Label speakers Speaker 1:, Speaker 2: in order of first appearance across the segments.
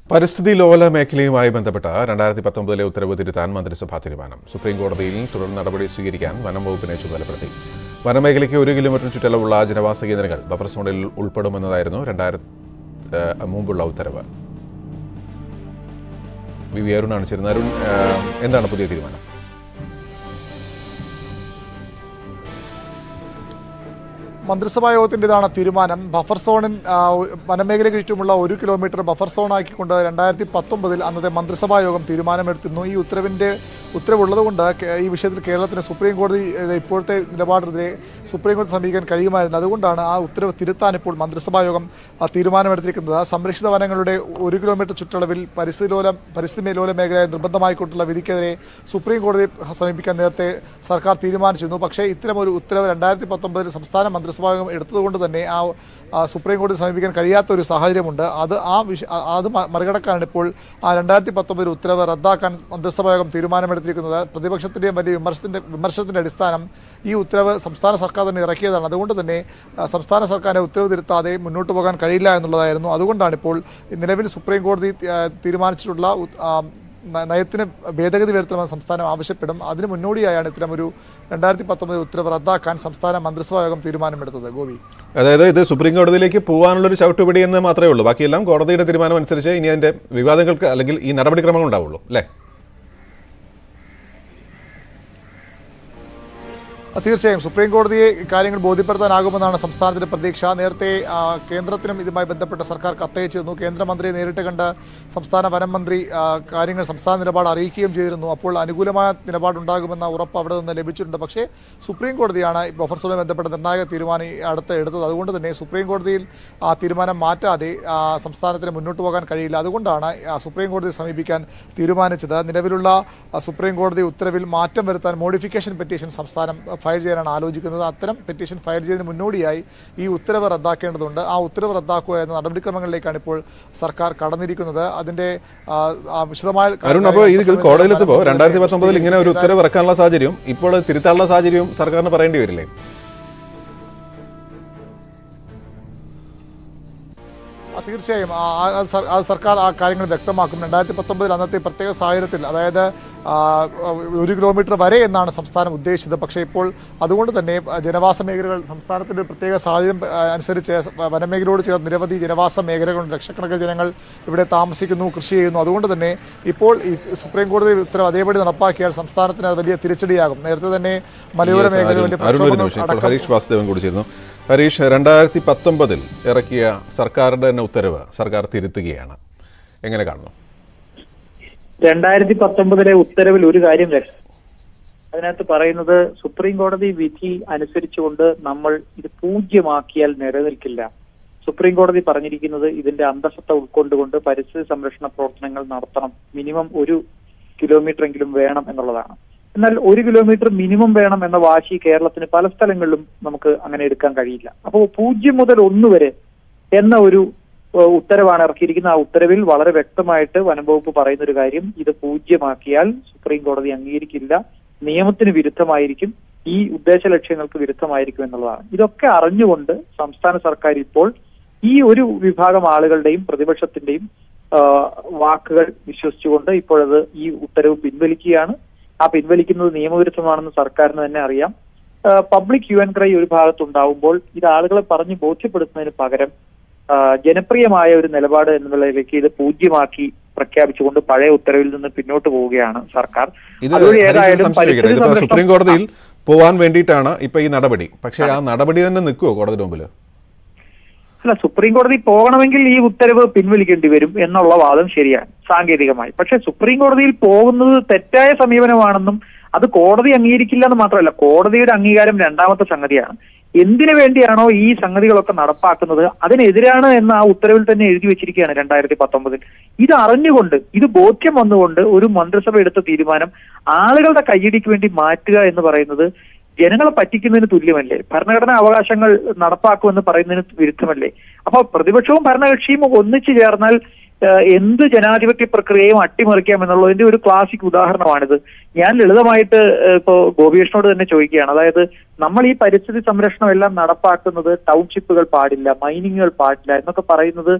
Speaker 1: പരിസ്ഥിതി ലോല മേഖലയുമായി ബന്ധപ്പെട്ട രണ്ടായിരത്തി പത്തൊമ്പതിലെ ഉത്തരവ് തിരുത്താൻ മന്ത്രിസഭാ തീരുമാനം സുപ്രീം കോടതിയിൽ തുടർ നടപടി സ്വീകരിക്കാൻ വനം വകുപ്പിനെ ചുമതലപ്പെടുത്തി വനമേഖലയ്ക്ക് ഒരു കിലോമീറ്റർ ചുറ്റളവുള്ള ജനവാസ കേന്ദ്രങ്ങൾ ബഫർ സോണിൽ ഉൾപ്പെടുമെന്നതായിരുന്നു രണ്ടായിരത്തി മുമ്പുള്ള ഉത്തരവ് വി വി അരുണാണ് ചേരുന്നത് അരുൺ ഏഹ്, എന്താണ് പുതിയ തീരുമാനം
Speaker 2: മന്ത്രിസഭാ യോഗത്തിൻ്റെതാണ് തീരുമാനം ബഫർ സോണിൻ ആ, വനമേഖലയ്ക്ക് ചുറ്റുമുള്ള ഒരു കിലോമീറ്റർ ബഫർ സോൺ ആക്കിക്കൊണ്ട് രണ്ടായിരത്തി പത്തൊമ്പതിൽ അന്നത്തെ മന്ത്രിസഭാ യോഗം തീരുമാനമെടുത്തിരുന്നു ഈ ഉത്തരവിൻ്റെ ഉത്തരവുള്ളതുകൊണ്ട് കേ- ഈ വിഷയത്തിൽ കേരളത്തിന് സുപ്രീം കോടതിയുടെ ഇപ്പോഴത്തെ നിലപാടിനെതിരെ സുപ്രീം കോടതി സമീപിക്കാൻ കഴിയുമായിരുന്നു അതുകൊണ്ടാണ് ആ ഉത്തരവ് തിരുത്താൻ ഇപ്പോൾ മന്ത്രിസഭാ യോഗം ആ, തീരുമാനമെടുത്തിരിക്കുന്നത് സംരക്ഷിത വനങ്ങളുടെ ഒരു കിലോമീറ്റർ ചുറ്റളവിൽ പരിസ്ഥിതി ലോല പരിസ്ഥിതി ലോല മേഖലയെ നിർബന്ധമായിക്കൊണ്ടുള്ള വിധിക്കെതിരെ സുപ്രീം കോടതിയെ സമീപിക്കാൻ നേരത്തെ സർക്കാർ തീരുമാനിച്ചിരുന്നു പക്ഷേ ഇത്തരം ഒരു ഉത്തരവ് രണ്ടായിരത്തി പത്തൊമ്പതിൽ സംസ്ഥാന മന്ത്രിസഭാ യോഗം എടുത്തതുകൊണ്ട് തന്നെ ആ ആ, സുപ്രീം കോടതി സമീപിക്കാൻ കഴിയാത്ത ഒരു സാഹചര്യമുണ്ട് അത് ആ വിഷ ആ- അത് മ- മറികടക്കാനാണ് ഇപ്പോൾ ആ രണ്ടായിരത്തി പത്തൊമ്പതിൽ ഉത്തരവ് റദ്ദാക്കാൻ മന്ത്രിസഭാ യോഗം തീരുമാനമെടുത്തിരിക്കുന്നത് പ്രതിപക്ഷത്തിന്റെയും വലിയ വിമർശനത്തിന്റെ വിമർശനത്തിന്റെ അടിസ്ഥാനം ഈ ഉത്തരവ് സംസ്ഥാന സർക്കാർ തന്നെ ഇറക്കിയതാണ് അതുകൊണ്ട് തന്നെ ആ, സംസ്ഥാന സർക്കാരിനെ ഉത്തരവ് തിരുത്താതെ മുന്നോട്ട് പോകാൻ കഴിയില്ല എന്നുള്ളതായിരുന്നു അതുകൊണ്ടാണ് ഇപ്പോൾ നിലവിൽ സുപ്രീം കോടതി ആ, തീരുമാനിച്ചിട്ടുള്ള ഉ- ആ, ന- നയത്തിന് ഭേദഗതി വരുത്തണമെന്ന് സംസ്ഥാനം ആവശ്യപ്പെടും അതിന് മുന്നോടിയായാണ് ഇത്തരം ഒരു രണ്ടായിരത്തി പത്തൊമ്പതിൽ ഉത്തരവ് റദ്ദാക്കാൻ സംസ്ഥാന മന്ത്രിസഭാ യോഗം തീരുമാനമെടുത്തത് ഗോപി
Speaker 1: അതായത് ഇത് സുപ്രീം കോടതിയിലേക്ക് പോകാനുള്ളൊരു ചവിട്ടുപിടി എന്ന് മാത്രമേ ഉള്ളൂ ബാക്കിയെല്ലാം കോടതിയുടെ തീരുമാനം അനുസരിച്ച് ഇനി അതിന്റെ വിവാദങ്ങൾക്ക് അല്ലെങ്കിൽ ഈ നടപടിക്രമങ്ങൾ ഉണ്ടാവുള്ളൂ അല്ലേ
Speaker 2: തീർച്ചയായും സുപ്രീം കോടതിയെ കാര്യങ്ങൾ ബോധ്യപ്പെടുത്താനാകുമെന്നാണ് സംസ്ഥാനത്തിന്റെ പ്രതീക്ഷ നേരത്തെ ആ, കേന്ദ്രത്തിനും ഇതുമായി ബന്ധപ്പെട്ട സർക്കാർ കത്തയച്ചിരുന്നു കേന്ദ്രമന്ത്രിയെ നേരിട്ട് കണ്ട് സംസ്ഥാന വനം മന്ത്രി ആ, കാര്യങ്ങൾ സംസ്ഥാന നിലപാട് അറിയിക്കുകയും ചെയ്തിരുന്നു അപ്പോൾ അനുകൂലമായ നിലപാടുണ്ടാകുമെന്ന ഉറപ്പ് അവിടെ നിന്ന് ലഭിച്ചിട്ടുണ്ട് പക്ഷേ സുപ്രീം കോടതിയാണ് ഈ ബഫർ സോണുമായി ബന്ധപ്പെട്ട നിർണായക തീരുമാനം ഈ അടുത്ത് എടുത്തത് അതുകൊണ്ട് തന്നെ സുപ്രീം കോടതിയിൽ ആ തീരുമാനം മാറ്റാതെ ആ, സംസ്ഥാനത്തിന് മുന്നോട്ട് പോകാൻ കഴിയില്ല അതുകൊണ്ടാണ് ആ, സുപ്രീം കോടതിയെ സമീപിക്കാൻ തീരുമാനിച്ചത് നിലവിലുള്ള ആ, സുപ്രീം കോടതി ഉത്തരവിൽ മാറ്റം വരുത്താൻ മോഡിഫിക്കേഷൻ പെറ്റീഷൻ സംസ്ഥാനം ഫയൽ ചെയ്യാനാണ് ആലോചിക്കുന്നത് അത്തരം പെറ്റീഷൻ ഫയൽ ചെയ്തതിന് മുന്നോടിയായി ഈ ഉത്തരവ് റദ്ദാക്കേണ്ടതുണ്ട് ആ ഉത്തരവ് റദ്ദാക്കുക എന്ന നടപടിക്രമങ്ങളിലേക്കാണ് ഇപ്പോൾ സർക്കാർ കടന്നിരിക്കുന്നത് അതിന്റെ ആ, ആ വിശദമായ
Speaker 1: അരുൺ അപ്പോൾ ഇത് കോടതിയിലെത്തുമ്പോൾ രണ്ടായിരത്തി പത്തൊമ്പതിൽ ഇങ്ങനെ ഒരു ഉത്തരവ് ഇറക്കാനുള്ള സാഹചര്യം ഇപ്പോൾ അത് തിരുത്താനുള്ള സാഹചര്യവും സർക്കാരിന് പറയേണ്ടി വരില്ലേ
Speaker 2: ആ, തീർച്ചയായും ആ, ആ, അത് സർ- അത് സർക്കാർ ആ കാര്യങ്ങൾ വ്യക്തമാക്കും രണ്ടായിരത്തി പത്തൊമ്പതിൽ അന്നത്തെ പ്രത്യേക സാഹചര്യത്തിൽ അതായത് ആ, ഒരു കിലോമീറ്റർ വരെ എന്നാണ് സംസ്ഥാനം ഉദ്ദേശിച്ചത് പക്ഷേ ഇപ്പോൾ അതുകൊണ്ട് തന്നെ ജനവാസ മേഖലകൾ സംസ്ഥാനത്തിന്റെ ഒരു പ്രത്യേക സാഹചര്യം ആ, അനുസരിച്ച് വനമേഖലയോട് ചേർന്ന് നിരവധി ജനവാസ മേഖലകളുണ്ട് ലക്ഷക്കണക്കിന് ജനങ്ങൾ ഇവിടെ താമസിക്കുന്നു കൃഷി ചെയ്യുന്നു അതുകൊണ്ട് തന്നെ ഇപ്പോൾ ഈ സുപ്രീം കോടതി ഉത്തരവ് അതേപടി നടപ്പാക്കിയാൽ സംസ്ഥാനത്തിന് അത് വലിയ തിരിച്ചടിയാകും നേരത്തെ തന്നെ മലയോര
Speaker 1: Yes,
Speaker 2: മേഖലയിൽ
Speaker 1: അരുൺ-
Speaker 2: വലിയ
Speaker 1: അരുൺ ഒരു
Speaker 2: പ്രക്ഷോഭങ്ങൾ
Speaker 1: നിമിഷം ഇപ്പോൾ
Speaker 2: അടക്കം
Speaker 1: ഹരീഷ് വാസുദേവൻ കൂടി ചേരുന്നു ഹരീഷ് രണ്ടായിരത്തി പത്തൊമ്പതിൽ ഇറക്കിയ സർക്കാരിന്റെ തന്നെ ഉത്തരവ് സർക്കാർ തിരുത്തുകയാണ് എങ്ങനെ കാണുന്നു
Speaker 3: രണ്ടായിരത്തി പത്തൊമ്പതിലെ ഉത്തരവിൽ ഒരു കാര്യം വ്യക്തം അതിനകത്ത് പറയുന്നത് സുപ്രീം കോടതി വിധി അനുസരിച്ചുകൊണ്ട് നമ്മൾ ഇത് പൂജ്യമാക്കിയാൽ നിലനിൽക്കില്ല സുപ്രീം കോടതി പറഞ്ഞിരിക്കുന്നത് ഇതിന്റെ അന്തസ്സത്ത ഉൾക്കൊണ്ടുകൊണ്ട് പരിസ്ഥിതി സംരക്ഷണ പ്രവർത്തനങ്ങൾ നടത്തണം മിനിമം ഒരു കിലോമീറ്റർ എങ്കിലും വേണം എന്നുള്ളതാണ് എന്നാൽ ഒരു കിലോമീറ്റർ മിനിമം വേണം എന്ന വാശി കേരളത്തിന് പല സ്ഥലങ്ങളിലും നമുക്ക് അങ്ങനെ എടുക്കാൻ കഴിയില്ല അപ്പോൾ പൂജ്യം മുതൽ ഒന്ന് വരെ എന്ന ഒരു ഏഹ് ഉത്തരവാണ് ഇറക്കിയിരിക്കുന്നത് ആ ഉത്തരവിൽ വളരെ വ്യക്തമായിട്ട് വനംവകുപ്പ് പറയുന്ന ഒരു കാര്യം ഇത് പൂജ്യമാക്കിയാൽ സുപ്രീം കോടതി അംഗീകരിക്കില്ല നിയമത്തിന് വിരുദ്ധമായിരിക്കും ഈ ഉദ്ദേശ ലക്ഷ്യങ്ങൾക്ക് വിരുദ്ധമായിരിക്കും എന്നുള്ളതാണ് ഇതൊക്കെ അറിഞ്ഞുകൊണ്ട് സംസ്ഥാന സർക്കാർ ഇപ്പോൾ ഈ ഒരു വിഭാഗം ആളുകളുടെയും പ്രതിപക്ഷത്തിന്റെയും ആ, വാക്കുകൾ വിശ്വസിച്ചുകൊണ്ട് ഇപ്പോഴത് ഈ ഉത്തരവ് പിൻവലിക്കുകയാണ് ആ പിൻവലിക്കുന്നത് നിയമവിരുദ്ധമാണെന്ന് സർക്കാരിന് തന്നെ അറിയാം പബ്ലിക് യു എൻ ക്രൈ ഒരു ഭാഗത്തുണ്ടാവുമ്പോൾ ഇത് ആളുകളെ പറഞ്ഞ് ബോധ്യപ്പെടുത്തുന്നതിന് പകരം ആ, ജനപ്രിയമായ ഒരു നിലപാട് എന്നുള്ളതിലേക്ക് ഇത് പൂജ്യമാക്കി പ്രഖ്യാപിച്ചുകൊണ്ട് പഴയ ഉത്തരവിൽ നിന്ന് പിന്നോട്ട് പോവുകയാണ് സർക്കാർ
Speaker 1: ഇത്
Speaker 3: അതുവഴി
Speaker 1: ഹരീഷ്
Speaker 3: ഏതായാലും
Speaker 1: സംശയിക്കട്ടെ
Speaker 3: പരിസ്ഥിതി
Speaker 1: ഇതിപ്പോ
Speaker 3: സംരക്ഷണം-
Speaker 1: സുപ്രീം കോടതിയിൽ പോവാൻ വേണ്ടിയിട്ടാണ് ഇപ്പൊ ഈ നടപടി പക്ഷേ ആ നടപടി തന്നെ നിൽക്കുമോ കോടതിയുടെ മുമ്പിൽ
Speaker 3: അല്ല സുപ്രീം കോടതി പോകണമെങ്കിൽ ഈ ഉത്തരവ് പിൻവലിക്കേണ്ടി വരും എന്നുള്ള വാദം ശരിയാണ് സാങ്കേതികമായി പക്ഷെ സുപ്രീം കോടതിയിൽ പോകുന്നത് തെറ്റായ സമീപനമാണെന്നും അത് കോടതി അംഗീകരിക്കില്ല എന്ന് മാത്രമല്ല കോടതിയുടെ അംഗീകാരം രണ്ടാമത്തെ സംഗതിയാണ് എന്തിനു വേണ്ടിയാണോ ഈ സംഗതികളൊക്കെ നടപ്പാക്കുന്നത് അതിനെതിരാണ് എന്ന് ആ ഉത്തരവിൽ തന്നെ എഴുതി വെച്ചിരിക്കുകയാണ് രണ്ടായിരത്തി പത്തൊമ്പതിൽ ഇത് അറിഞ്ഞുകൊണ്ട് ഇത് ബോധ്യം വന്നുകൊണ്ട് ഒരു മന്ത്രിസഭ എടുത്ത തീരുമാനം ആളുകളുടെ കയ്യടിക്ക് വേണ്ടി മാറ്റുക എന്ന് പറയുന്നത് ജനങ്ങളെ പറ്റിക്കുന്നതിന് തുല്യമല്ലേ ഭരണഘടനാ അവകാശങ്ങൾ നടപ്പാക്കുമെന്ന് പറയുന്നതിന് വിരുദ്ധമല്ലേ അപ്പൊ പ്രതിപക്ഷവും ഭരണകക്ഷിയും ഒന്നിച്ചു ചേർന്നാൽ ഏഹ്, എന്ത് ജനാധിപത്യ പ്രക്രിയയും അട്ടിമറിക്കാം എന്നുള്ളതിന്റെ ഒരു ക്ലാസിക് ഉദാഹരണമാണിത് ഞാൻ ലളിതമായിട്ട് ഏഹ്, ഇപ്പോ ഗോപികൃഷ്ണനോട് തന്നെ ചോദിക്കുകയാണ് അതായത് നമ്മൾ ഈ പരിസ്ഥിതി സംരക്ഷണം എല്ലാം നടപ്പാക്കുന്നത് ടൗൺഷിപ്പുകൾ പാടില്ല മൈനിങ്ങുകൾ പാടില്ല എന്നൊക്കെ പറയുന്നത്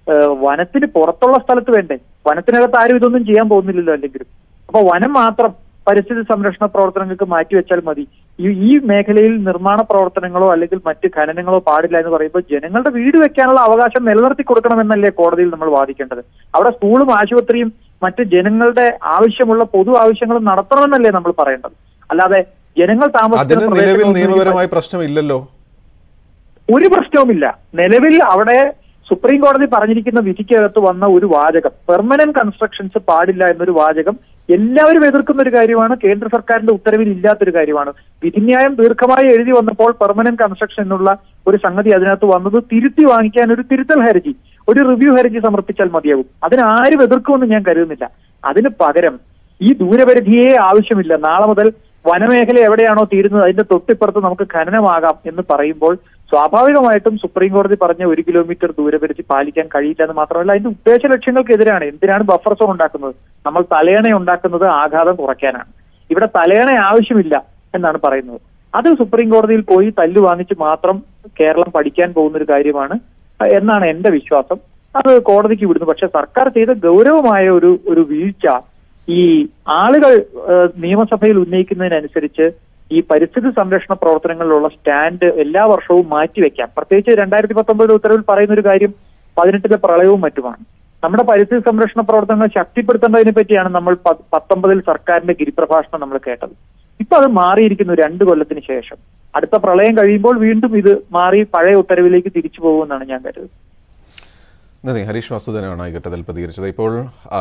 Speaker 3: ഏഹ്, വനത്തിന് പുറത്തുള്ള സ്ഥലത്ത് വേണ്ടേ വനത്തിനകത്ത് ആരും ഇതൊന്നും ചെയ്യാൻ പോകുന്നില്ലല്ലോ അല്ലെങ്കിലും അപ്പൊ വനം മാത്രം പരിസ്ഥിതി സംരക്ഷണ പ്രവർത്തനങ്ങൾക്ക് മാറ്റിവെച്ചാൽ മതി ഈ ഈ മേഖലയിൽ നിർമ്മാണ പ്രവർത്തനങ്ങളോ അല്ലെങ്കിൽ മറ്റ് ഖനനങ്ങളോ പാടില്ല എന്ന് പറയുമ്പോൾ ജനങ്ങളുടെ വീട് വെക്കാനുള്ള അവകാശം നിലനിർത്തി കൊടുക്കണമെന്നല്ലേ കോടതിയിൽ നമ്മൾ വാദിക്കേണ്ടത് അവിടെ സ്കൂളും ആശുപത്രിയും മറ്റ് ജനങ്ങളുടെ ആവശ്യമുള്ള പൊതു ആവശ്യങ്ങളും നടത്തണമെന്നല്ലേ നമ്മൾ പറയേണ്ടത് അല്ലാതെ ജനങ്ങൾ
Speaker 1: അതിന്
Speaker 3: താമസിക്കുന്ന
Speaker 1: നിലവിൽ
Speaker 3: പ്രദേശങ്ങളൊന്നും ഈ
Speaker 1: നിയമപരമായ പ്രശ്നമില്ലല്ലോ
Speaker 3: ഒരു പ്രശ്നവുമില്ല നിലവിൽ അവിടെ സുപ്രീം കോടതി പറഞ്ഞിരിക്കുന്ന വിധിക്കകത്ത് വന്ന ഒരു വാചകം പെർമനന്റ് കൺസ്ട്രക്ഷൻസ് പാടില്ല എന്നൊരു വാചകം എല്ലാവരും എതിർക്കുന്ന ഒരു കാര്യമാണ് കേന്ദ്ര സർക്കാരിന്റെ ഉത്തരവിൽ ഇല്ലാത്തൊരു കാര്യമാണ് വിധിന്യായം ദീർഘമായി എഴുതി വന്നപ്പോൾ പെർമനന്റ് കൺസ്ട്രക്ഷൻ എന്നുള്ള ഒരു സംഗതി അതിനകത്ത് വന്നത് തിരുത്തി വാങ്ങിക്കാൻ ഒരു തിരുത്തൽ ഹർജി ഒരു റിവ്യൂ ഹർജി സമർപ്പിച്ചാൽ മതിയാകും അതിന് ആരും എതിർക്കുമെന്ന് ഞാൻ കരുതുന്നില്ല അതിന് പകരം ഈ ദൂരപരിധിയെ ആവശ്യമില്ല നാളെ മുതൽ വനമേഖല എവിടെയാണോ തീരുന്നത് അതിന്റെ തൊട്ടിപ്പുറത്ത് നമുക്ക് ഖനനമാകാം എന്ന് പറയുമ്പോൾ സ്വാഭാവികമായിട്ടും സുപ്രീം കോടതി പറഞ്ഞ ഒരു കിലോമീറ്റർ ദൂരപരിധി പാലിക്കാൻ കഴിയില്ല എന്ന് മാത്രമല്ല അതിന്റെ ഉദ്ദേശ ലക്ഷ്യങ്ങൾക്കെതിരാണ് എന്തിനാണ് ബഫർ സോൺ ഉണ്ടാക്കുന്നത് നമ്മൾ തലയണ ഉണ്ടാക്കുന്നത് ആഘാതം കുറയ്ക്കാനാണ് ഇവിടെ തലയണ ആവശ്യമില്ല എന്നാണ് പറയുന്നത് അത് സുപ്രീം കോടതിയിൽ പോയി തല്ലു വാങ്ങിച്ച് മാത്രം കേരളം പഠിക്കാൻ പോകുന്ന ഒരു കാര്യമാണ് എന്നാണ് എന്റെ വിശ്വാസം അത് കോടതിക്ക് വിടുന്നു പക്ഷെ സർക്കാർ ചെയ്ത ഗൗരവമായ ഒരു ഒരു വീഴ്ച ഈ ആളുകൾ ഏഹ്, നിയമസഭയിൽ ഉന്നയിക്കുന്നതിനനുസരിച്ച് ഈ പരിസ്ഥിതി സംരക്ഷണ പ്രവർത്തനങ്ങളിലുള്ള സ്റ്റാൻഡ് എല്ലാ വർഷവും മാറ്റിവെക്കാം പ്രത്യേകിച്ച് രണ്ടായിരത്തി പത്തൊമ്പത് ഉത്തരവിൽ പറയുന്ന ഒരു കാര്യം പതിനെട്ടിലെ പ്രളയവും മറ്റുമാണ് നമ്മുടെ പരിസ്ഥിതി സംരക്ഷണ പ്രവർത്തനങ്ങൾ ശക്തിപ്പെടുത്തേണ്ടതിനെ പറ്റിയാണ് നമ്മൾ പ- പത്തൊമ്പതിൽ സർക്കാരിന്റെ ഗിരിപ്രഭാഷണം നമ്മൾ കേട്ടത് ഇപ്പൊ അത് മാറിയിരിക്കുന്നു രണ്ട് കൊല്ലത്തിന് ശേഷം അടുത്ത പ്രളയം കഴിയുമ്പോൾ വീണ്ടും ഇത് മാറി പഴയ ഉത്തരവിലേക്ക് തിരിച്ചു പോകുമെന്നാണ് ഞാൻ കരുതുന്നത്
Speaker 1: നന്ദി ഹരീഷ് വാസുദേവനാണ് ഈ ഘട്ടത്തിൽ പ്രതികരിച്ചത് ഇപ്പോൾ ആ,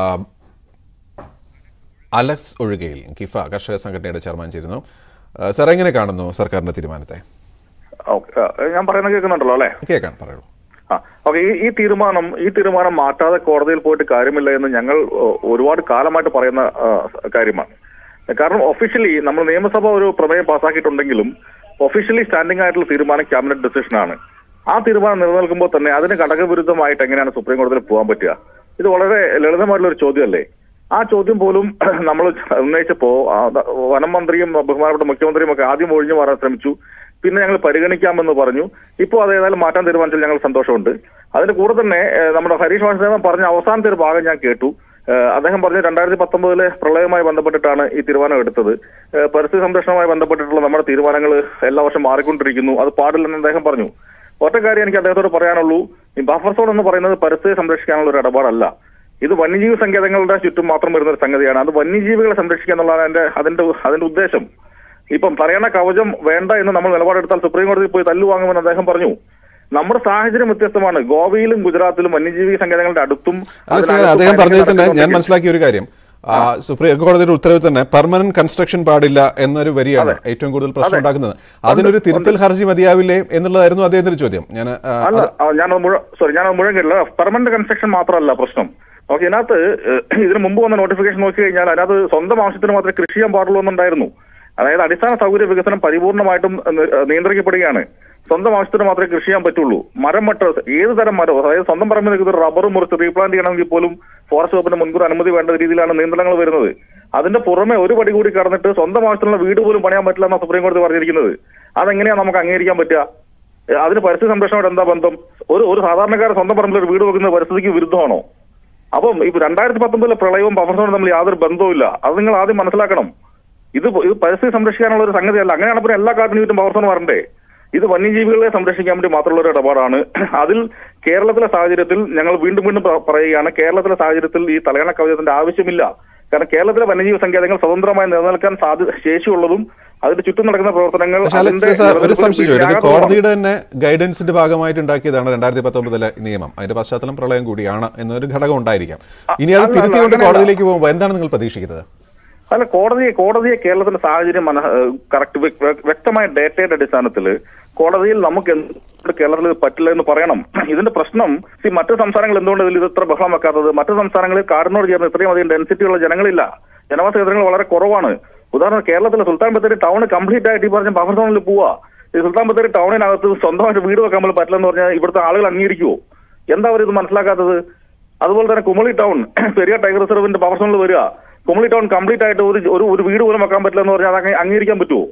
Speaker 1: അലക്സ് ഒഴുകയിൽ കിഫ കർഷക സംഘടനയുടെ ചെയർമാൻ ചേരുന്നു ആ, സാർ എങ്ങനെ കാണുന്നു സർക്കാരിന്റെ തീരുമാനത്തെ
Speaker 4: ഓക്കെ ഞാൻ പറയുന്നത് കേൾക്കുന്നുണ്ടല്ലോ അല്ലേ
Speaker 1: കേൾക്കാൻ പറയുള്ളൂ
Speaker 4: ആ ഓക്കെ ഈ ഈ തീരുമാനം ഈ തീരുമാനം മാറ്റാതെ കോടതിയിൽ പോയിട്ട് കാര്യമില്ല എന്ന് ഞങ്ങൾ ഏഹ്, ഒരുപാട് കാലമായിട്ട് പറയുന്ന ഏഹ്, കാര്യമാണ് കാരണം ഒഫീഷ്യലി നമ്മൾ നിയമസഭ ഒരു പ്രമേയം പാസ്സാക്കിയിട്ടുണ്ടെങ്കിലും ഒഫീഷ്യലി സ്റ്റാൻഡിംഗ് ആയിട്ടുള്ള തീരുമാനം ക്യാബിനറ്റ് ഡിസിഷനാണ് ആ തീരുമാനം നിലനിൽക്കുമ്പോൾ തന്നെ അതിന് ഘടകവിരുദ്ധമായിട്ട് എങ്ങനെയാണ് സുപ്രീം കോടതിയിൽ പോകാൻ പറ്റുക ഇത് വളരെ ലളിതമായിട്ടുള്ള ഒരു ചോദ്യമല്ലേ ആ ചോദ്യം പോലും നമ്മൾ ഉന്നയിച്ചപ്പോ ആ, ദ- വനം മന്ത്രിയും ബഹുമാനപ്പെട്ട മുഖ്യമന്ത്രിയും ഒക്കെ ആദ്യം ഒഴിഞ്ഞു മാറാൻ ശ്രമിച്ചു പിന്നെ ഞങ്ങൾ പരിഗണിക്കാമെന്ന് പറഞ്ഞു ഇപ്പോൾ അത് ഏതായാലും മാറ്റാൻ തീരുമാനിച്ചാൽ ഞങ്ങൾ സന്തോഷമുണ്ട് അതിന്റെ കൂടെ തന്നെ ഏഹ്, നമ്മുടെ ഹരീഷ് വാസുദേവൻ പറഞ്ഞ അവസാനത്തെ ഒരു ഭാഗം ഞാൻ കേട്ടു ഏഹ്, അദ്ദേഹം പറഞ്ഞു രണ്ടായിരത്തി പത്തൊമ്പതിലെ പ്രളയവുമായി ബന്ധപ്പെട്ടിട്ടാണ് ഈ തീരുമാനം എടുത്തത് ഏഹ്, പരിസ്ഥിതി സംരക്ഷണവുമായി ബന്ധപ്പെട്ടിട്ടുള്ള നമ്മുടെ തീരുമാനങ്ങൾ എല്ലാ വർഷം മാറിക്കൊണ്ടിരിക്കുന്നു അത് പാടില്ലെന്ന് അദ്ദേഹം പറഞ്ഞു ഒറ്റ കാര്യം എനിക്ക് അദ്ദേഹത്തോട് പറയാനുള്ളൂ ഈ ബഫർ സോൺ എന്ന് പറയുന്നത് പരിസ്ഥിതി സംരക്ഷിക്കാനുള്ള ഒരു ഇടപാടല്ല ഇത് വന്യജീവി സങ്കേതങ്ങളുടെ ചുറ്റും മാത്രം വരുന്ന ഒരു സംഗതിയാണ് അത് വന്യജീവികളെ സംരക്ഷിക്കുക എന്നുള്ളതാണ് അതിന്റെ അതിന്റെ അതിന്റെ ഉദ്ദേശം ഇപ്പം പറയണ കവചം വേണ്ട എന്ന് നമ്മൾ നിലപാടെടുത്താൽ സുപ്രീം കോടതിയിൽ പോയി തല്ലു വാങ്ങുമെന്ന് അദ്ദേഹം പറഞ്ഞു നമ്മുടെ സാഹചര്യം വ്യത്യസ്തമാണ് ഗോവയിലും ഗുജറാത്തിലും വന്യജീവി സങ്കേതങ്ങളുടെ അടുത്തും
Speaker 1: അല്ല സാർ
Speaker 4: അതിനകത്തും
Speaker 1: അദ്ദേഹം പറഞ്ഞതിൽ തന്നെ ഞാൻ
Speaker 4: നടക്കുന്നുണ്ടെങ്കിൽ-
Speaker 1: മനസ്സിലാക്കിയ ഒരു കാര്യം ആ, സുപ്രീം കോടതിയുടെ ഉത്തരവിൽ തന്നെ പെർമനന്റ് കൺസ്ട്രക്ഷൻ പാടില്ല എന്നൊരു വരിയാണ് ഏറ്റവും കൂടുതൽ പ്രശ്നം
Speaker 4: അതെ.
Speaker 1: ഉണ്ടാക്കുന്നത് അതിനൊരു തിരുത്തൽ ഹർജി മതിയാവില്ലേ എന്നുള്ളതായിരുന്നു അദ്ദേഹത്തിന്റെ ചോദ്യം ഞാൻ ആ,
Speaker 4: അല്ല ആ, ഞാനത് മുഴുവൻ സോറി ഞാനത് മുഴുവൻ കേട്ടില്ല പെർമനന്റ് കൺസ്ട്രക്ഷൻ മാത്രമല്ല പ്രശ്നം ഓക്കെ ഇതിനകത്ത് ഏഹ്, ഇതിന് മുമ്പ് വന്ന നോട്ടിഫിക്കേഷൻ നോക്കി കഴിഞ്ഞാൽ അതിനകത്ത് സ്വന്തം ആവശ്യത്തിന് മാത്രമേ കൃഷി ചെയ്യാൻ പാടുള്ളൂ എന്നുണ്ടായിരുന്നു അതായത് അടിസ്ഥാന സൗകര്യ വികസനം പരിപൂർണമായിട്ടും നി- നിയന്ത്രിക്കപ്പെടുകയാണ് സ്വന്തം ആവശ്യത്തിന് മാത്രമേ കൃഷി ചെയ്യാൻ പറ്റുള്ളൂ മരം മറ്റോ ഏത് തരം മരമോ അതായത് സ്വന്തം പറമ്പിൽ നിൽക്കുന്ന റബ്ബർ മുറിച്ച് റീപ്ലാന്റ് ചെയ്യണമെങ്കിൽ പോലും ഫോറസ്റ്റ് വകുപ്പിന്റെ മുൻകൂർ അനുമതി വേണ്ട രീതിയിലാണ് നിയന്ത്രണങ്ങൾ വരുന്നത് അതിന്റെ പുറമെ ഒരു പടി കൂടി കടന്നിട്ട് സ്വന്തം ആവശ്യത്തിനുള്ള വീട് പോലും പണിയാൻ പറ്റില്ല എന്നാണ് സുപ്രീം കോടതി പറഞ്ഞിരിക്കുന്നത് അതെങ്ങനെയാണ് നമുക്ക് അംഗീകരിക്കാൻ പറ്റുക ഏഹ് അതിന് പരിസ്ഥിതി സംരക്ഷണമായിട്ട് എന്താ ബന്ധം ഒരു ഒരു സാധാരണക്കാരൻ സ്വന്തം പറമ്പിൽ ഒരു വീട് വെക്കുന്നത് പരിസ്ഥിതിക്ക് വിരുദ്ധമാണോ അപ്പം ഇപ്പൊ രണ്ടായിരത്തി പത്തൊമ്പതിലെ പ്രളയവും ബഫർസോണും തമ്മിൽ യാതൊരു ബന്ധവുമില്ല അത് നിങ്ങൾ ആദ്യം മനസ്സിലാക്കണം ഇത് ഇത് പരിസ്ഥിതി സംരക്ഷിക്കാനുള്ള ഒരു സംഗതിയല്ല അങ്ങനെയാണ് പിന്നെ എല്ലാ കാട്ടിനും ചുറ്റും ബഫർസോൺ വരണ്ടേ ഇത് വന്യജീവികളെ സംരക്ഷിക്കാൻ വേണ്ടി മാത്രമുള്ള ഒരു ഇടപാടാണ് അതിൽ കേരളത്തിലെ സാഹചര്യത്തിൽ ഞങ്ങൾ വീണ്ടും വീണ്ടും പ- പറയുകയാണ് കേരളത്തിലെ സാഹചര്യത്തിൽ ഈ തലയണ കവചത്തിന്റെ ആവശ്യമില്ല കാരണം കേരളത്തിലെ വന്യജീവി സങ്കേതങ്ങൾ സ്വതന്ത്രമായി നിലനിൽക്കാൻ സാധ്യത ശേഷിയുള്ളതും അതിന്റെ ചുറ്റും നടക്കുന്ന പ്രവർത്തനങ്ങൾ
Speaker 1: പക്ഷേ അലക്സ്
Speaker 4: അതിന്റെ
Speaker 1: സാർ ഒരു
Speaker 4: നിലനിൽപ്പിന്
Speaker 1: സംശയം ചോദിച്ചു ഇത്
Speaker 4: ഭീഷണിയാകാത്തതുമാണ്.
Speaker 1: കോടതിയുടെ തന്നെ ഗൈഡൻസിന്റെ ഭാഗമായിട്ട് ഉണ്ടാക്കിയതാണ് രണ്ടായിരത്തി പത്തൊമ്പതിലെ നിയമം അതിന്റെ പശ്ചാത്തലം പ്രളയം കൂടിയാണ് എന്നൊരു ഘടകം ഉണ്ടായിരിക്കാം ഇനി അത്
Speaker 4: അല്ല,
Speaker 1: തിരുത്തിക്കൊണ്ട്
Speaker 4: അങ്ങനെയല്ല.
Speaker 1: കോടതിയിലേക്ക് പോകുമ്പോൾ എന്താണ് നിങ്ങൾ പ്രതീക്ഷിക്കുന്നത്
Speaker 4: അല്ല കോടതിയെ കോടതിയെ കേരളത്തിന്റെ സാഹചര്യം കറക്റ്റ് വ്യക്തമായ ഡേറ്റയുടെ അടിസ്ഥാനത്തിൽ കോടതിയിൽ നമുക്ക് എന്തുകൊണ്ട് കേരളത്തിൽ ഇത് പറ്റില്ല എന്ന് പറയണം ഇതിന്റെ പ്രശ്നം ഈ മറ്റു സംസ്ഥാനങ്ങൾ എന്തുകൊണ്ട് ഇതിൽ ഇത് ഇത്ര ബഹളം വെക്കാത്തത് മറ്റു സംസ്ഥാനങ്ങളിൽ കാടിനോട് ചേർന്ന് ഇത്രയും അധികം ഡെൻസിറ്റി ഉള്ള ജനങ്ങളില്ല ജനവാസ കേന്ദ്രങ്ങൾ വളരെ കുറവാണ് ഉദാഹരണം കേരളത്തിലെ സുൽത്താൻ ബത്തേരി ടൗൺ കംപ്ലീറ്റ് ആയിട്ട് ഈ പറഞ്ഞ ബഫർ സോണിൽ പോവാ ഈ സുൽത്താൻ ബത്തേരി ടൗണിനകത്ത് സ്വന്തമായിട്ട് വീട് വെക്കാൻ പോലും പറ്റില്ലെന്ന് പറഞ്ഞാൽ ഇവിടുത്തെ ആളുകൾ അംഗീകരിക്കുവോ എന്താ അവർ ഇത് മനസ്സിലാക്കാത്തത് അതുപോലെ തന്നെ കുമളി ടൗൺ പെരിയ ടൈഗർ റിസർവിന്റെ പവർ സോണിൽ വരിക കുമളി ടൗൺ കംപ്ലീറ്റ് ആയിട്ട് ഒരു ഒരു ഒരു വീട് പോലും വെക്കാൻ പറ്റില്ല എന്ന് പറഞ്ഞാൽ അത് അങ്ങ് അംഗീകരിക്കാൻ പറ്റുമോ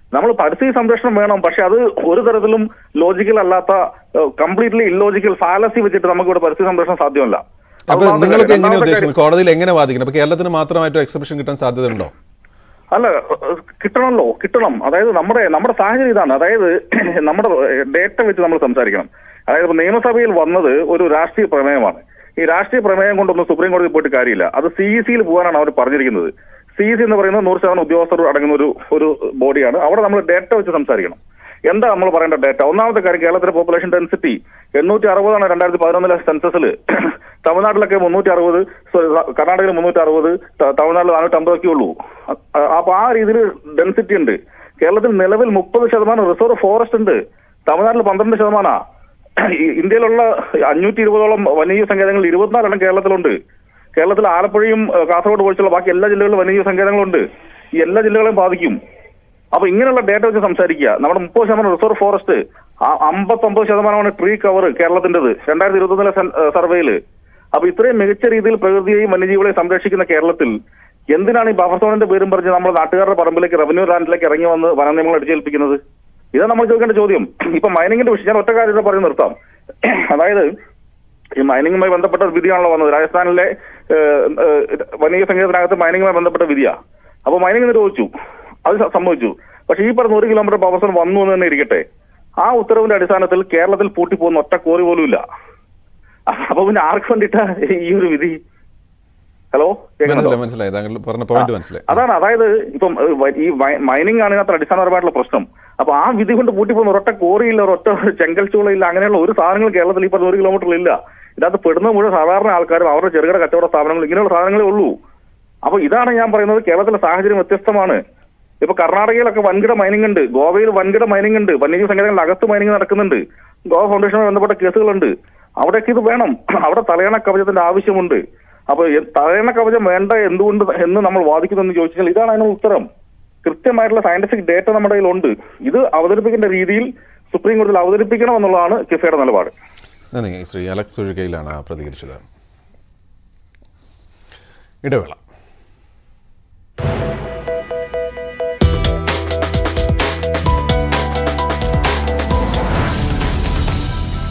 Speaker 4: നമ്മൾ പരിസ്ഥിതി സംരക്ഷണം വേണം പക്ഷെ അത് ഒരു തരത്തിലും ലോജിക്കൽ അല്ലാത്ത കംപ്ലീറ്റ്ലി ഇല്ലോജിക്കൽ ഫാലസി വെച്ചിട്ട് നമുക്ക് ഇവിടെ പരിസ്ഥിതി സംരക്ഷണം സാധ്യമല്ല
Speaker 1: അപ്പൊ
Speaker 4: ഒന്നാമത്തെ
Speaker 1: നിങ്ങൾക്ക്
Speaker 4: കാര്യം.
Speaker 1: എങ്ങനെ
Speaker 4: രണ്ടാമത്തെ കാര്യം-
Speaker 1: ഉദ്ദേശിക്കുന്നത് കോടതിയിൽ എങ്ങനെ വാദിക്കണം അപ്പൊ കേരളത്തിന് മാത്രമായിട്ട് എക്സിബിഷൻ കിട്ടാൻ സാധ്യതയുണ്ടോ
Speaker 4: അല്ല ഏഹ്, കിട്ടണമല്ലോ കിട്ടണം അതായത് നമ്മുടെ നമ്മുടെ സാഹചര്യം ഇതാണ് അതായത് നമ്മുടെ ഡേറ്റ വെച്ച് നമ്മൾ സംസാരിക്കണം അതായത് ഇപ്പൊ നിയമസഭയിൽ വന്നത് ഒരു രാഷ്ട്രീയ പ്രമേയമാണ് ഈ രാഷ്ട്രീയ പ്രമേയം കൊണ്ടൊന്നും സുപ്രീം കോടതി പോയിട്ട് കാര്യമില്ല അത് സി ഇ സിയിൽ പോകാനാണ് അവർ പറഞ്ഞിരിക്കുന്നത് സി ഇ സി എന്ന് പറയുന്നത് നൂറ് ശതമാനം ഉദ്യോഗസ്ഥർ അടങ്ങുന്ന ഒരു ഒരു ബോഡിയാണ് അവിടെ നമ്മൾ ഡേറ്റ വെച്ച് സംസാരിക്കണം എന്താ നമ്മൾ പറയേണ്ട ഡേറ്റ ഒന്നാമത്തെ കാര്യം കേരളത്തിലെ പോപ്പുലേഷൻ ഡെൻസിറ്റി എണ്ണൂറ്റി അറുപതാണ് രണ്ടായിരത്തി പതിനൊന്നിലെ സെൻസസിൽ തമിഴ്നാട്ടിലൊക്കെ മുന്നൂറ്റി അറുപത് കർണാടകയിൽ മുന്നൂറ്റി അറുപത് തമിഴ്നാട്ടിൽ നാനൂറ്റി അമ്പതൊക്കെ ഉള്ളൂ അ- അപ്പൊ ആ രീതിയിൽ ഡെൻസിറ്റി ഉണ്ട് കേരളത്തിൽ നിലവിൽ മുപ്പത് ശതമാനം റിസർവ് ഫോറസ്റ്റ് ഉണ്ട് തമിഴ്നാട്ടിൽ പന്ത്രണ്ട് ശതമാനാ ഈ ഇന്ത്യയിലുള്ള അഞ്ഞൂറ്റി ഇരുപതോളം വന്യജീവി സങ്കേതങ്ങൾ ഇരുപത്തിനാലെണ്ണം കേരളത്തിലുണ്ട് കേരളത്തിൽ ആലപ്പുഴയും ഏഹ്, കാസർഗോഡ് ഒഴിച്ചുള്ള ബാക്കി എല്ലാ ജില്ലകളിലും വന്യജീവി സങ്കേതങ്ങളുണ്ട് ഈ എല്ലാ ജില്ലകളെയും ബാധിക്കും അപ്പൊ ഇങ്ങനെയുള്ള ഡേറ്റ വെച്ച് സംസാരിക്കുക നമ്മുടെ മുപ്പത് ശതമാനം റിസർവ് ഫോറസ്റ്റ് അമ്പത്തൊമ്പത് ശതമാനമാണ് ട്രീ കവർ കേരളത്തിന്റേത് രണ്ടായിരത്തി ഇരുപത്തൊന്നിലെ സർവേയിൽ അപ്പൊ ഇത്രയും മികച്ച രീതിയിൽ പ്രകൃതിയെയും വന്യജീവികളെയും സംരക്ഷിക്കുന്ന കേരളത്തിൽ എന്തിനാണ് ഈ ബഫർ സോണിന്റെ പേരും പറഞ്ഞ് നമ്മുടെ നാട്ടുകാരുടെ പറമ്പിലേക്ക് റവന്യൂ ലാൻഡിലേക്ക് ഇറങ്ങി വന്ന് വനനിയമങ്ങൾ അടിച്ചേൽപ്പിക്കുന്നത് ഇതാണ് നമ്മൾ ചോദിക്കേണ്ട ചോദ്യം ഇപ്പൊ മൈനിങ്ങിന്റെ വിഷയം ഞാൻ ഒറ്റ കാര്യത്തെ പറഞ്ഞ് നിർത്താം അതായത് ഈ മൈനിങ്ങുമായി ബന്ധപ്പെട്ട വിധിയാണല്ലോ വന്നത് രാജസ്ഥാനിലെ ഏഹ്, ഏഹ്, വന്യ സംഗീതത്തിനകത്ത് മൈനിങ്ങുമായി ബന്ധപ്പെട്ട വിധിയാ അപ്പൊ മൈനിങ് ചോദിച്ചു അത് സ- സംഭവിച്ചു പക്ഷെ ഈ പറഞ്ഞ ഒരു കിലോമീറ്റർ പവർസൺ വന്നു എന്ന് തന്നെ ഇരിക്കട്ടെ ആ ഉത്തരവിന്റെ അടിസ്ഥാനത്തിൽ കേരളത്തിൽ പൂട്ടിപ്പോകുന്ന ഒറ്റ കോറി പോലും ഇല്ല അപ്പൊ പിന്നെ ആർക്ക് വേണ്ടിയിട്ട ഈ ഒരു വിധി ഹലോ കേൾക്കുന്നുണ്ടോ
Speaker 1: മനസ്സിലായി മനസ്സിലായി താങ്കൾ പറഞ്ഞ പോയിന്റ് മനസ്സിലായി
Speaker 4: അതാണ് അതായത് ഇപ്പം ഏഹ്, വ- ഈ മൈനിങ് ആണ് ഇതിനകത്ത് അടിസ്ഥാനപരമായിട്ടുള്ള പ്രശ്നം അപ്പൊ ആ വിധി കൊണ്ട് പൂട്ടിപ്പോകുന്ന ഒരൊറ്റ കോറിയില്ല ഒരൊറ്റ ചെങ്കൽ ചൂളയില്ല അങ്ങനെയുള്ള ഒരു സാധനങ്ങൾ കേരളത്തിൽ ഈ പറഞ്ഞ ഒരു കിലോമീറ്ററിൽ ഇല്ല ഇതിനകത്ത് പെടുന്ന മുഴുവൻ സാധാരണ ആൾക്കാരും അവരുടെ ചെറുകിട കച്ചവട സ്ഥാപനങ്ങൾ ഇങ്ങനെയുള്ള സാധനങ്ങളേ ഉള്ളൂ അപ്പൊ ഇതാണ് ഞാൻ പറയുന്നത് കേരളത്തിലെ സാഹചര്യം വ്യത്യസ്തമാണ് ഇപ്പൊ കർണാടകയിലൊക്കെ വൻകിട മൈനിങ് ഉണ്ട് ഗോവയിൽ വൻകിട മൈനിങ് ഉണ്ട് വന്യജീവി സംഘടനകളുടെ അകത്ത് മൈനിങ് നടക്കുന്നുണ്ട് ഗോവ ഫൗണ്ടേഷനുമായി ബന്ധപ്പെട്ട കേസുകളുണ്ട് അവിടെയൊക്കെ ഇത് വേണം അവിടെ തലയണ കവചത്തിന്റെ ആവശ്യമുണ്ട് അപ്പൊ എ- തലയണ കവചം വേണ്ട എന്തുകൊണ്ട് എന്ന് നമ്മൾ വാദിക്കുന്നു എന്ന് ചോദിച്ചാൽ ഇതാണ് അതിനുള്ള ഉത്തരം കൃത്യമായിട്ടുള്ള സയന്റിഫിക് ഡേറ്റ നമ്മുടെ കയ്യിലുണ്ട് ഇത് അവതരിപ്പിക്കേണ്ട രീതിയിൽ സുപ്രീം കോടതിയിൽ അവതരിപ്പിക്കണം എന്നുള്ളതാണ് കിഫയുടെ നിലപാട്
Speaker 1: നന്ദി ശ്രീ അലക്സ് ഒഴുകയിലാണ് പ്രതികരിച്ചത് ഇടവേള